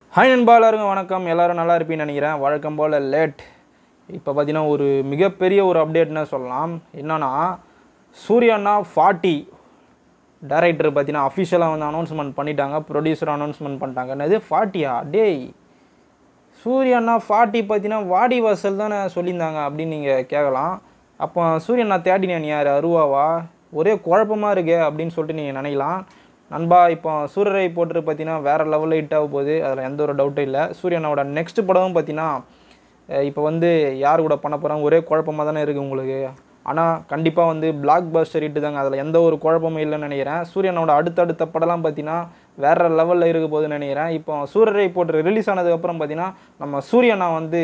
hi நண்பா எல்லாருக்கும் வணக்கம் எல்லாரும் நல்லா இருப்பீங்கன்னு நினைக்கிறேன் வழக்கம் போல் லேட் இப்போ பார்த்தீங்கன்னா ஒரு மிகப்பெரிய ஒரு அப்டேட்னு சொல்லலாம் என்னன்னா சூர்யாண்ணா ஃபார்ட்டி டைரக்டர் பார்த்தீங்கன்னா அஃபிஷியலாக வந்து அனௌன்ஸ்மெண்ட் பண்ணிட்டாங்க ப்ரொடியூசர் அனௌன்ஸ்மெண்ட் பண்ணிட்டாங்க என்னது ஃபார்ட்டியா டேய் சூர்யாண்ணா ஃபார்ட்டி பார்த்தீங்கன்னா வாடி வாசல் தானே சொல்லியிருந்தாங்க அப்படின்னு நீங்கள் கேட்கலாம் அப்போ சூர்யாண்ணா தேர்ட்டினேன் யார் அருவாவா ஒரே குழப்பமாக இருக்கே அப்படின்னு சொல்லிட்டு நீங்கள் நினைக்கலாம் நண்பா இப்போ சூரரை போட்டு பார்த்தீங்கன்னா வேறு லெவலில் ஹிட் ஆக போகுது அதில் எந்த ஒரு டவுட்டும் இல்லை சூர்யாண்ணாவோட நெக்ஸ்ட் படமும் பார்த்தீங்கன்னா அஹ் இப்போ வந்து யார் கூட பண்ண போகிறாங்க ஒரே குழப்பமாக தானே இருக்குது உங்களுக்கு ஆனால் கண்டிப்பாக வந்து பிளாக் பஸ்டர் ஹிட்டு தாங்க அதில் எந்த ஒரு குழப்பமும் இல்லைன்னு நினைக்கிறேன் சூரியனோட அடுத்தடுத்த படம்லாம் பார்த்தீங்கன்னா வேற லெவலில் இருக்க போகுதுன்னு நினைக்கிறேன் இப்போ சூரரை போட்டு ரிலீஸ் ஆனதுக்கப்புறம் பார்த்தீங்கன்னா நம்ம சூரியனா வந்து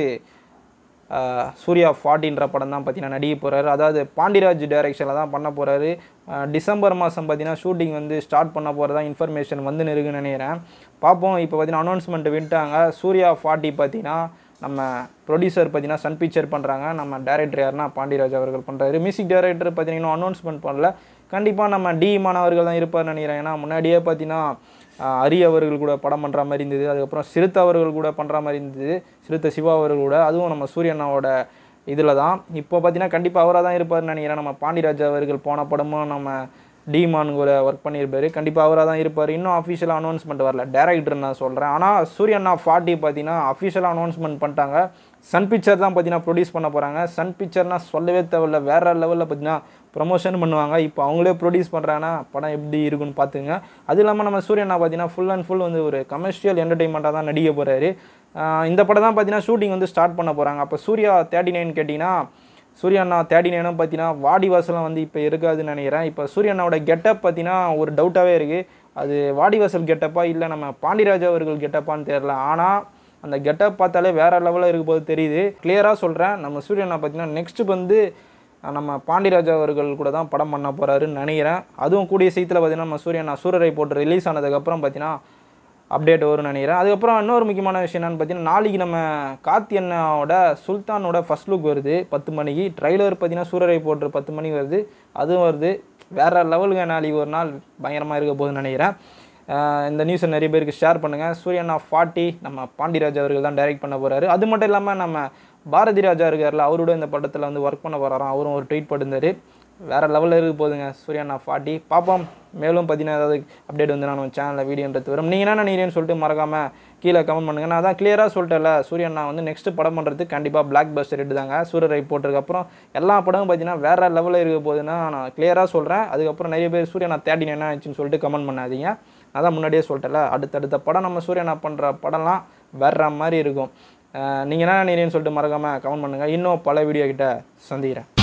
ஆஹ், சூர்யா ஃபார்ட்டின்ற படம் தான் பார்த்தீங்கன்னா நடிக்க போகிறாரு அதாவது பாண்டிராஜ் டைரக்ஷனில் தான் பண்ண போகிறாரு டிசம்பர் மாதம் பார்த்தீங்கன்னா ஷூட்டிங் வந்து ஸ்டார்ட் பண்ண போகிறதா இன்ஃபர்மேஷன் வந்து இருக்குன்னு நினைக்கிறேன் பார்ப்போம் இப்போ பார்த்தீங்கன்னா அனௌன்ஸ்மெண்ட் விட்டாங்க சூர்யா ஃபார்ட்டி பார்த்தீங்கன்னா நம்ம ப்ரொடியூசர் பார்த்தீங்கன்னா சன் பிக்சர் பண்ணுறாங்க நம்ம டேரக்டர் யாருன்னா பாண்டியராஜ் அவர்கள் பண்ணுறாரு மியூசிக் டைரக்டர் பார்த்தீங்கன்னா அனௌன்ஸ்மெண்ட் பண்ணல கண்டிப்பாக நம்ம டி மாணவர்கள் தான் இருப்பார்னு நினைக்கிறேன் ஏன்னா முன்னாடியே பார்த்தீங்கன்னா ஆஹ், அரி அவர்கள் கூட படம் பண்ணுற மாதிரி இருந்தது அதுக்கப்புறம் சிறுத்தை அவர்கள் கூட பண்ணுற மாதிரி இருந்தது சிறுத்தை சிவா அவர்கள் கூட அதுவும் நம்ம சூரியண்ணாவோட இதில் தான் இப்போ பார்த்தீங்கன்னா கண்டிப்பாக அவராக தான் இருப்பார்னு நினைக்கிறேன் நம்ம பாண்டியராஜ் அவர்கள் போன படமும் நம்ம டிமான் கூட ஒர்க் பண்ணியிருப்பாரு கண்டிப்பாக அவராக தான் இருப்பார் இன்னும் அஃபிஷியலாக அனௌன்ஸ்மெண்ட் வரல டேரக்டர் நான் சொல்கிறேன் ஆனால் சூரியண்ணா ஃபார்ட்டி பார்த்தீங்கன்னா அஃபிஷியலாக அனௌன்ஸ்மெண்ட் பண்ணிட்டாங்க சன் பிக்சர் தான் பார்த்தீங்கன்னா ப்ரொடியூஸ் பண்ண போகிறாங்க சன் பிக்சர்னா சொல்லவே தேவையில்ல வேறு லெவலில் பார்த்தீங்கன்னா ப்ரொமோஷன் பண்ணுவாங்க இப்போ அவங்களே ப்ரொடியூஸ் பண்ணுறாங்கன்னா படம் எப்படி இருக்குன்னு பார்த்துங்க அது இல்லாமல் நம்ம சூரியண்ணா பார்த்தீங்கன்னா ஃபுல் அண்ட் ஃபுல் வந்து ஒரு கமர்ஷியல் என்டர்டைன்மெண்ட்டாக தான் நடிக்க போகிறாரு இந்த படம் தான் பார்த்தீங்கன்னா ஷூட்டிங் வந்து ஸ்டார்ட் பண்ண போகிறாங்க அப்போ சூர்யா தேர்ட்டி நைன் கேட்டிங்கன்னா சூர்யாண்ணா தேர்ட்டி நைனும் பார்த்தீங்கன்னா வாடி வாசலாம் வந்து இப்போ இருக்காதுன்னு நினைக்கிறேன் இப்போ சூர்யாண்ணாவோட கெட்டப் பார்த்தீங்கன்னா ஒரு டவுட்டாகவே இருக்குது அது வாடி வாசல் கெட்டப்பா இல்லை நம்ம பாண்டியராஜா அவர்கள் கெட்டப்பான்னு தெரில ஆனால் அந்த கெட்டப் பார்த்தாலே வேற லெவலில் இருக்க போது தெரியுது கிளியராக சொல்கிறேன் நம்ம சூர்யாண்ணா பார்த்தீங்கன்னா நெக்ஸ்ட் வந்து அஹ், நம்ம பாண்டியராஜா அவர்கள் கூட தான் படம் பண்ண போகிறாருன்னு நினைக்கிறேன் அதுவும் கூடிய சீத்தில் பார்த்தீங்கன்னா நம்ம சூர்யாண்ணா சூரரை போட்டு ரிலீஸ் ஆனதுக்கப்புறம் பார்த்தீங்கன்னா அப்டேட் வரும்னு நினைக்கிறேன் அதுக்கப்புறம் இன்னொரு முக்கியமான விஷயம் என்னன்னு பார்த்தீங்கன்னா நாளைக்கு நம்ம கார்த்தி அண்ணாவோட சுல்தானோட ஃபர்ஸ்ட் லுக் வருது பத்து மணிக்கு ட்ரைலர் பார்த்தீங்கன்னா சூரரை போட்டு பத்து மணிக்கு வருது அதுவும் வருது வேற லெவலுங்க நாளைக்கு ஒரு நாள் பயங்கரமாக இருக்க போகுதுன்னு நினைக்கிறேன் ஆஹ் இந்த நியூஸை நிறைய பேருக்கு ஷேர் பண்ணுங்கள் சூரியண்ணா ஃபார்ட்டி நம்ம பாண்டியராஜ் அவர்கள் தான் டைரக்ட் பண்ண போகிறாரு அது மட்டும் இல்லாமல் நம்ம பாரதி ராஜா இருக்கார்ல அவரோட இந்த படத்தில் வந்து ஒர்க் பண்ண போகிறாராம் அவரும் ஒரு ட்வீட் பண்ணிருந்தாரு வேறு லெவலில் இருக்க போகுதுங்க சூர்யாண்ணா ஃபார்ட்டி பார்ப்போம் மேலும் பார்த்தீங்கன்னா ஏதாவது அப்டேட் வந்து நான் சேனலில் வீடியோன்றது வரும் நீங்கள் என்ன நினைக்கிறேன்னு சொல்லிட்டு மறக்காமல் கீழே கமெண்ட் பண்ணுங்கள் நான் தான் கிளியராக சொல்லிட்டேன்ல சூர்யாண்ணா வந்து நெக்ஸ்ட் படம் பண்ணுறதுக்கு கண்டிப்பாக பிளாக் பஸ்டர் எடுத்தாங்க சூரியரை போட்டதுக்கப்புறம் எல்லா படமும் பார்த்தீங்கன்னா வேறு லெவலில் இருக்க போகுதுன்னா நான் கிளியராக சொல்கிறேன் அதுக்கப்புறம் நிறைய பேர் சூர்யாண்ணா தேர்ட்டி என்ன ஆச்சுன்னு சொல்லிட்டு கமெண்ட் பண்ணாதீங்க அதான் முன்னாடியே சொல்லிட்டேன்ல அடுத்தடுத்த படம் நம்ம சூர்யாண்ணா பண்ணுற படம்லாம் வேற மாதிரி இருக்கும் நீங்கள் என்ன நினைக்கிறேன்னு சொல்லிட்டு மறக்காமல் கமெண்ட் பண்ணுங்கள் இன்னும் பல வீடியோ கிட்ட சந்திக்கிறேன்